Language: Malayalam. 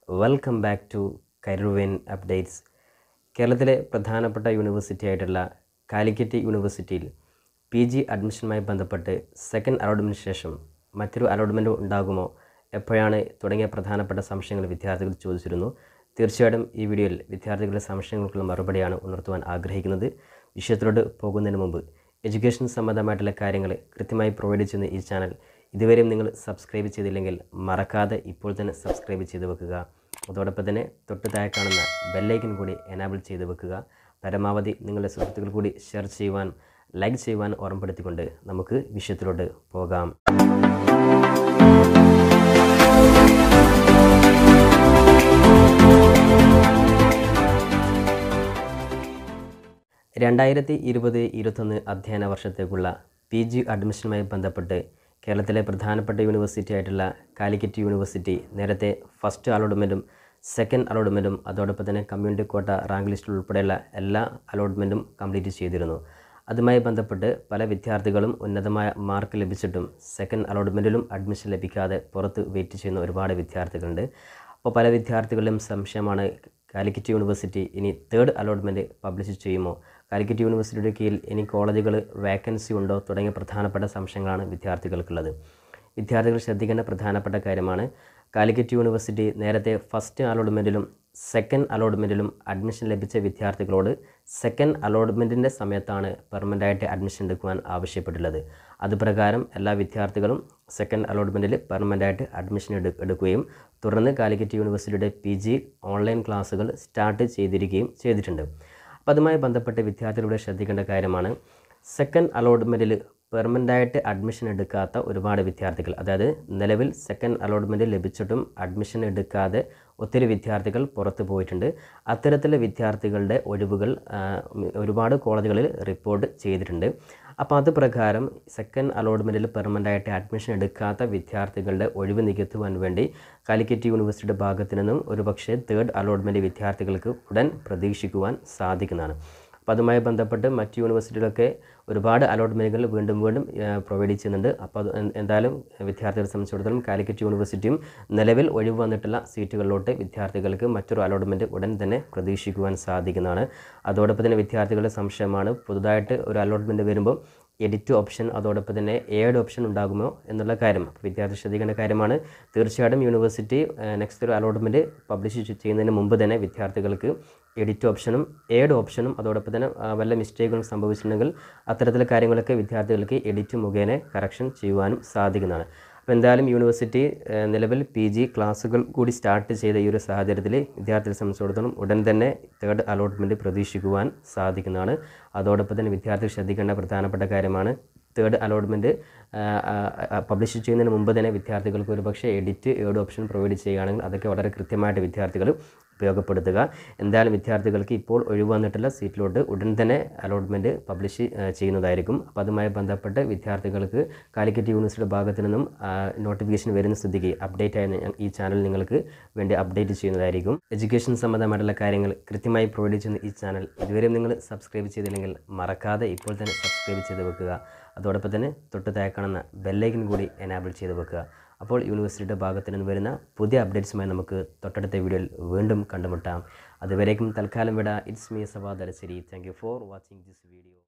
welcome back to Karuvan updates കേരളത്തിലെ പ്രധാനപ്പെട്ട യൂണിവേഴ്സിറ്റി ആയിട്ടുള്ള കാലിക്കറ്റ് യൂണിവേഴ്സിറ്റിയിൽ പി ജി അഡ്മിഷനുമായി ബന്ധപ്പെട്ട് സെക്കൻഡ് അലോട്ട്മെൻറ്റിന് ശേഷം മറ്റൊരു അലോട്ട്മെൻറ്റ് ഉണ്ടാകുമോ എപ്പോഴാണ് തുടങ്ങിയ പ്രധാനപ്പെട്ട സംശയങ്ങൾ വിദ്യാർത്ഥികൾ ചോദിച്ചിരുന്നു തീർച്ചയായിട്ടും ഈ വീഡിയോയിൽ വിദ്യാർത്ഥികളുടെ സംശയങ്ങൾക്കുള്ള മറുപടിയാണ് ഉണർത്തുവാൻ ആഗ്രഹിക്കുന്നത് വിഷയത്തിലോട്ട് പോകുന്നതിന് മുമ്പ് എഡ്യൂക്കേഷൻ സംബന്ധമായിട്ടുള്ള കാര്യങ്ങൾ കൃത്യമായി പ്രൊവൈഡ് ചെയ്യുന്ന ഈ ചാനൽ ഇതുവരെയും നിങ്ങൾ സബ്സ്ക്രൈബ് ചെയ്തില്ലെങ്കിൽ മറക്കാതെ ഇപ്പോൾ തന്നെ സബ്സ്ക്രൈബ് ചെയ്ത് വെക്കുക അതോടൊപ്പം തന്നെ തൊട്ട് താഴെ കാണുന്ന ബെല്ലൈക്കൻ കൂടി എനാബിൾ ചെയ്ത് വെക്കുക പരമാവധി നിങ്ങളുടെ സുഹൃത്തുക്കൾ കൂടി ഷെയർ ചെയ്യുവാൻ ലൈക്ക് ചെയ്യുവാൻ ഓർമ്മപ്പെടുത്തിക്കൊണ്ട് നമുക്ക് വിഷയത്തിലോട്ട് പോകാം രണ്ടായിരത്തി ഇരുപത് ഇരുപത്തൊന്ന് അധ്യയന വർഷത്തേക്കുള്ള പി ജി അഡ്മിഷനുമായി ബന്ധപ്പെട്ട് കേരളത്തിലെ പ്രധാനപ്പെട്ട യൂണിവേഴ്സിറ്റി ആയിട്ടുള്ള കാലിക്കറ്റ് യൂണിവേഴ്സിറ്റി നേരത്തെ ഫസ്റ്റ് അലോട്ട്മെൻറ്റും സെക്കൻഡ് അലോട്ട്മെൻറ്റും അതോടൊപ്പം തന്നെ കമ്മ്യൂണിറ്റി കോട്ട റാങ്ക് ലിസ്റ്റിൽ ഉൾപ്പെടെയുള്ള എല്ലാ അലോട്ട്മെൻറ്റും കംപ്ലീറ്റ് ചെയ്തിരുന്നു അതുമായി ബന്ധപ്പെട്ട് പല വിദ്യാർത്ഥികളും ഉന്നതമായ മാർക്ക് ലഭിച്ചിട്ടും സെക്കൻഡ് അലോട്ട്മെൻറ്റിലും അഡ്മിഷൻ ലഭിക്കാതെ പുറത്ത് വെയിറ്റ് ചെയ്യുന്ന ഒരുപാട് വിദ്യാർത്ഥികളുണ്ട് അപ്പോൾ പല വിദ്യാർത്ഥികളുടെയും സംശയമാണ് കാലിക്കറ്റ് യൂണിവേഴ്സിറ്റി ഇനി തേർഡ് അലോട്ട്മെൻറ്റ് പബ്ലിഷ് ചെയ്യുമോ കാലിക്കറ്റ് യൂണിവേഴ്സിറ്റിയുടെ കീഴിൽ ഇനി കോളേജുകൾ വേക്കൻസി ഉണ്ടോ തുടങ്ങിയ പ്രധാനപ്പെട്ട സംശയങ്ങളാണ് വിദ്യാർത്ഥികൾക്കുള്ളത് വിദ്യാർത്ഥികൾ ശ്രദ്ധിക്കേണ്ട പ്രധാനപ്പെട്ട കാര്യമാണ് കാലിക്കറ്റ് യൂണിവേഴ്സിറ്റി നേരത്തെ ഫസ്റ്റ് അലോട്ട്മെൻറ്റിലും സെക്കൻഡ് അലോട്ട്മെൻറ്റിലും അഡ്മിഷൻ ലഭിച്ച വിദ്യാർത്ഥികളോട് സെക്കൻഡ് അലോട്ട്മെൻറ്റിൻ്റെ സമയത്താണ് പെർമനൻ്റായിട്ട് അഡ്മിഷൻ എടുക്കുവാൻ ആവശ്യപ്പെട്ടുള്ളത് അതുപ്രകാരം എല്ലാ വിദ്യാർത്ഥികളും സെക്കൻഡ് അലോട്ട്മെൻറ്റിൽ പെർമനൻ്റായിട്ട് അഡ്മിഷൻ എടു എടുക്കുകയും തുടർന്ന് കാലിക്കറ്റ് യൂണിവേഴ്സിറ്റിയുടെ പി ജി ഓൺലൈൻ ക്ലാസ്സുകൾ സ്റ്റാർട്ട് ചെയ്തിരിക്കുകയും ചെയ്തിട്ടുണ്ട് അപ്പോൾ അതുമായി ബന്ധപ്പെട്ട് വിദ്യാർത്ഥികളുടെ ശ്രദ്ധിക്കേണ്ട കാര്യമാണ് സെക്കൻഡ് അലോട്ട്മെൻറ്റിൽ പെർമനൻ്റായിട്ട് അഡ്മിഷൻ എടുക്കാത്ത ഒരുപാട് വിദ്യാർത്ഥികൾ അതായത് നിലവിൽ സെക്കൻഡ് അലോട്ട്മെൻറ്റ് ലഭിച്ചിട്ടും അഡ്മിഷൻ എടുക്കാതെ ഒത്തിരി വിദ്യാർത്ഥികൾ പുറത്തു പോയിട്ടുണ്ട് അത്തരത്തിലെ വിദ്യാർത്ഥികളുടെ ഒഴിവുകൾ ഒരുപാട് കോളേജുകളിൽ റിപ്പോർട്ട് ചെയ്തിട്ടുണ്ട് അപ്പോൾ അത് പ്രകാരം സെക്കൻഡ് അലോട്ട്മെൻറ്റിൽ പെർമനൻ്റായിട്ട് അഡ്മിഷൻ എടുക്കാത്ത വിദ്യാർത്ഥികളുടെ ഒഴിവ് നികത്തുവാൻ വേണ്ടി കാലിക്കറ്റ് യൂണിവേഴ്സിറ്റിയുടെ ഭാഗത്തു നിന്നും ഒരുപക്ഷെ തേർഡ് അലോട്ട്മെൻറ്റ് വിദ്യാർത്ഥികൾക്ക് ഉടൻ പ്രതീക്ഷിക്കുവാൻ സാധിക്കുന്നതാണ് അപ്പോൾ അതുമായി ബന്ധപ്പെട്ട് മറ്റ് യൂണിവേഴ്സിറ്റികളൊക്കെ ഒരുപാട് അലോട്ട്മെൻറ്റുകൾ വീണ്ടും വീണ്ടും പ്രൊവൈഡ് ചെയ്യുന്നുണ്ട് അപ്പോൾ അത് എന്തായാലും വിദ്യാർത്ഥികളെ സംബന്ധിച്ചിടത്തോളം കാലിക്കറ്റ് യൂണിവേഴ്സിറ്റിയും നിലവിൽ ഒഴിവ് വന്നിട്ടുള്ള സീറ്റുകളിലോട്ട് വിദ്യാർത്ഥികൾക്ക് മറ്റൊരു അലോട്ട്മെൻറ്റ് ഉടൻ തന്നെ പ്രതീക്ഷിക്കുവാൻ സാധിക്കുന്നതാണ് അതോടൊപ്പം തന്നെ വിദ്യാർത്ഥികളുടെ സംശയമാണ് പുതുതായിട്ട് ഒരു അലോട്ട്മെൻറ്റ് വരുമ്പോൾ എഡിറ്റ് ഓപ്ഷൻ അതോടൊപ്പം തന്നെ ഏഡ് ഓപ്ഷൻ ഉണ്ടാകുമോ എന്നുള്ള കാര്യം വിദ്യാർത്ഥി ശ്രദ്ധിക്കേണ്ട കാര്യമാണ് തീർച്ചയായിട്ടും യൂണിവേഴ്സിറ്റി നെക്സ്റ്റ് ഒരു അലോട്ട്മെൻറ്റ് പബ്ലിഷ് ചെയ്യുന്നതിന് മുമ്പ് തന്നെ വിദ്യാർത്ഥികൾക്ക് എഡിറ്റ് ഓപ്ഷനും ഏഡ് ഓപ്ഷനും അതോടൊപ്പം തന്നെ വല്ല മിസ്റ്റേക്കുകളും സംഭവിച്ചിട്ടുണ്ടെങ്കിൽ അത്തരത്തിലെ കാര്യങ്ങളൊക്കെ വിദ്യാർത്ഥികൾക്ക് എഡിറ്റ് മുഖേന കറക്ഷൻ ചെയ്യുവാനും സാധിക്കുന്നതാണ് അപ്പോൾ എന്തായാലും യൂണിവേഴ്സിറ്റി നിലവിൽ പി ജി ക്ലാസ്സുകൾ കൂടി സ്റ്റാർട്ട് ചെയ്ത ഈ ഒരു സാഹചര്യത്തിൽ വിദ്യാർത്ഥികളെ സംബന്ധിച്ചിടത്തോളം ഉടൻ തന്നെ തേർഡ് അലോട്ട്മെൻറ്റ് പ്രതീക്ഷിക്കുവാൻ സാധിക്കുന്നതാണ് അതോടൊപ്പം തന്നെ വിദ്യാർത്ഥികൾ ശ്രദ്ധിക്കേണ്ട പ്രധാനപ്പെട്ട കാര്യമാണ് തേർഡ് അലോട്ട്മെൻറ്റ് പബ്ലിഷ് ചെയ്യുന്നതിന് മുമ്പ് തന്നെ വിദ്യാർത്ഥികൾക്ക് ഒരു പക്ഷേ എഡിറ്റ് ഏഡ് ഓപ്ഷൻ പ്രൊവൈഡ് ചെയ്യുകയാണെങ്കിൽ അതൊക്കെ വളരെ കൃത്യമായിട്ട് വിദ്യാർത്ഥികൾ ഉപയോഗപ്പെടുത്തുക എന്തായാലും വിദ്യാർത്ഥികൾക്ക് ഇപ്പോൾ ഒഴിവ് വന്നിട്ടുള്ള സീറ്റിലോട്ട് ഉടൻ തന്നെ അലോട്ട്മെൻറ്റ് പബ്ലിഷ് ചെയ്യുന്നതായിരിക്കും അപ്പോൾ അതുമായി ബന്ധപ്പെട്ട് വിദ്യാർത്ഥികൾക്ക് കാലിക്കറ്റ് യൂണിവേഴ്സിറ്റിയുടെ ഭാഗത്തു നിന്നും നോട്ടിഫിക്കേഷൻ വരുന്ന സ്ഥിതിക്ക് അപ്ഡേറ്റ് ആയി ഈ ചാനൽ നിങ്ങൾക്ക് വേണ്ടി അപ്ഡേറ്റ് ചെയ്യുന്നതായിരിക്കും എഡ്യൂക്കേഷൻ സംബന്ധമായിട്ടുള്ള കാര്യങ്ങൾ കൃത്യമായി പ്രൊവൈഡ് ചെയ്യുന്ന ഈ ചാനൽ ഇതുവരെയും നിങ്ങൾ സബ്സ്ക്രൈബ് ചെയ്തില്ലെങ്കിൽ മറക്കാതെ ഇപ്പോൾ തന്നെ സബ്സ്ക്രൈബ് ചെയ്ത് വെക്കുക അതോടൊപ്പം തന്നെ തൊട്ട് താഴെ കാണുന്ന ബെല്ലൈക്കൻ കൂടി എനാബിൾ ചെയ്ത് വെക്കുക അപ്പോൾ യൂണിവേഴ്സിറ്റിയുടെ ഭാഗത്ത് നിന്ന് വരുന്ന പുതിയ അപ്ഡേറ്റ്സുമായി നമുക്ക് തൊട്ടടുത്ത വീഡിയോയിൽ വീണ്ടും കണ്ടുമുട്ടാം അതുവരേക്കും തൽക്കാലം വിട it's me Sava Darasseri thank you for watching this video